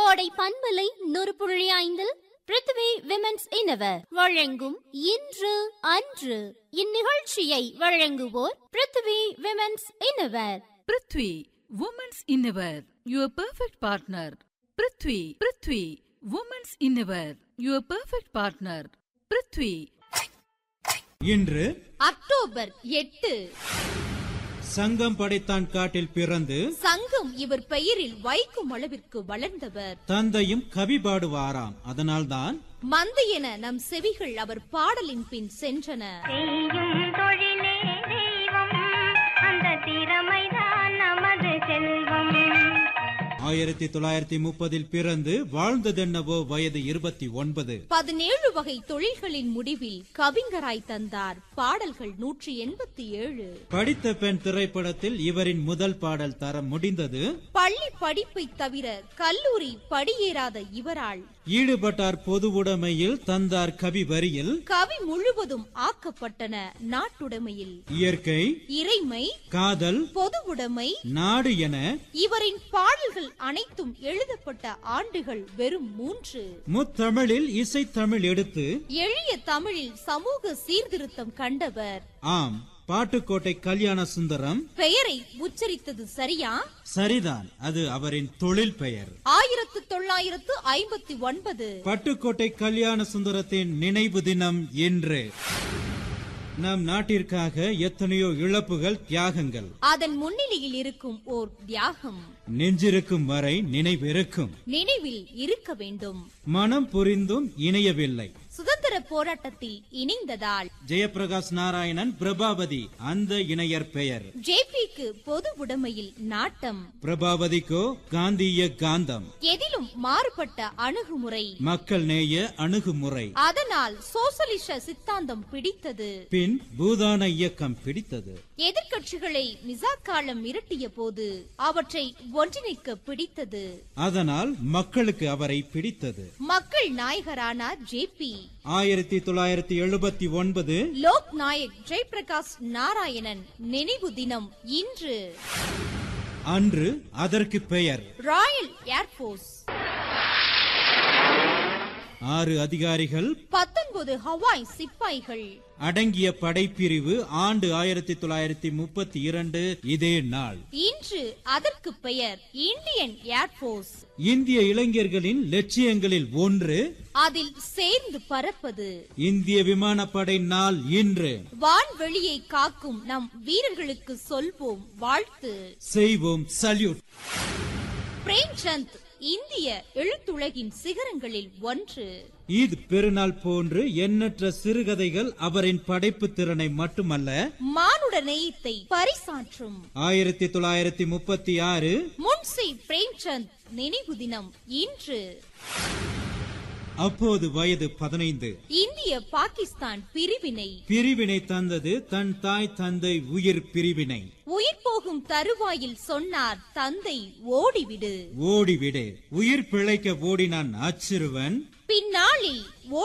கோடை பண்பலை நூறு புள்ளி ஐந்தில் பிருத்வி விமென்ஸ் இனவர் வழங்கும் இன்று அன்று இந்நிகழ்ச்சியை வழங்குவோர் Prithvi women's innerwear Prithvi women's innerwear your perfect partner Prithvi Prithvi women's innerwear your perfect partner Prithvi இன்று அக்டோபர் எட்டு சங்கம் படைத்தான் காட்டில் பிறந்து சங்கம் இவர் பெயரில் வைக்கும் அளவிற்கு வளர்ந்தவர் தந்தையும் கவி பாடுவாராம் அதனால்தான் மந்தையென நம் செவிகள் அவர் பாடலின் பின் சென்றன செய்யும் தொழிலே தெய்வம் அந்த திறமைதான் நமது செல்வம் ஆயிரத்தி தொள்ளாயிரத்தி முப்பதில் பிறந்து வாழ்ந்ததென்னவோ வயது இருபத்தி ஒன்பது பதினேழு வகை தொழில்களின் முடிவில் கவிஞராய் தந்தார் பாடல்கள் நூற்றி எண்பத்தி ஏழு படித்த பெண் திரைப்படத்தில் இவரின் முதல் பாடல் தர முடிந்தது பள்ளி படிப்பை தவிர கல்லூரி படியேறாத இவரால் ஈடுபட்டார் பொது உடைமையில் தந்தார் கவி வரியில் கவி முழுவதும் ஆக்கப்பட்டன நாட்டுடைமையில் இயற்கை இறைமை காதல் பொது உடைமை நாடு என இவரின் பாடல்கள் அனைத்தும் எழுதப்பட்ட ஆண்டுகள் வெறும் மூன்று முத்தமிழில் இசைத்தமிழ் எடுத்து எளிய தமிழில் சமூக சீர்திருத்தம் கண்டவர் ஆம் பாட்டுக்கோட்டை கல்யாண சுந்தரம் பெயரை உச்சரித்தது சரியா சரிதான் அது அவரின் தொழில் பெயர் ஆயிரத்து தொள்ளாயிரத்து ஐம்பத்தி ஒன்பது பட்டுக்கோட்டை கல்யாண சுந்தரத்தின் நினைவு தினம் இன்று நம் நாட்டிற்காக எத்தனையோ இழப்புகள் தியாகங்கள் அதன் முன்னிலையில் இருக்கும் ஓர் தியாகம் நெஞ்சிருக்கும் வரை நினைவிருக்கும் நினைவில் இருக்க வேண்டும் மனம் புரிந்தும் இணையவில்லை சுதந்திர போராட்டத்தில் இணைந்ததால் ஜெயபிரகாஷ் நாராயணன் பிரபாவதி அந்த இணையர் பெயர் ஜேபிக்கு பொது உடைமையில் நாட்டம் பிரபாவதிக்கோ காந்திய காந்தம் எதிலும் மாறுபட்ட அணுகுமுறை மக்கள் நேய அணுகுமுறை அதனால் சோசலிச சித்தாந்தம் பிடித்தது பின் பூதான இயக்கம் பிடித்தது எதிர்க்கட்சிகளை மிசாக்காலம் மிரட்டிய போது அவற்றை ஒன்றிணைக்க பிடித்தது அதனால் மக்களுக்கு அவரை பிடித்தது மக்கள் நாயகரானார் ஜேபி ஆயிரத்தி தொள்ளாயிரத்தி எழுபத்தி ஒன்பது லோக் நாயக் ஜெயபிரகாஷ் நாராயணன் நினைவு தினம் இன்று அன்று அதற்கு பெயர் ராயல் ஏர்போர்ஸ் ஆறு அதிகாரிகள் பத்தொன்பது ஹவாய் சிப்பாய்கள் அடங்கிய படைப்பிரிவு ஆண்டு ஆயிரத்தி தொள்ளாயிரத்தி முப்பத்தி இரண்டு இதே நாள் இன்று அதற்கு பெயர் இந்தியன் ஏர்போர்ஸ் இந்திய இளைஞர்களின் லட்சியங்களில் ஒன்று அதில் சேர்ந்து பறப்பது இந்திய விமானப்படை நாள் இன்று வான்வெளியை காக்கும் நம் வீரர்களுக்கு சொல்வோம் வாழ்த்து செய்வோம் சல்யூட் பிரேம்சந்த் இந்திய எழுத்துலகின் சிகரங்களில் ஒன்று ஈத் பெருநாள் போன்று எண்ணற்ற சிறுகதைகள் அவரின் படைப்பு திறனை மட்டுமல்ல மானுட நேயத்தை பரிசாற்றும் ஆயிரத்தி தொள்ளாயிரத்தி முப்பத்தி ஆறு முன்சி பிரேம்சந்த் நினைவு தினம் இன்று அப்போது வயது பதினைந்து இந்திய பாகிஸ்தான் பிரிவினை பிரிவினை தந்தது தன் தாய் தந்தை உயிர் பிரிவினை உயிர் போகும் தருவாயில் சொன்னார் தந்தை ஓடிவிடு ஓடிவிடு உயிர் பிழைக்க ஓடினான் அச்சிறுவன் பின்னாளில்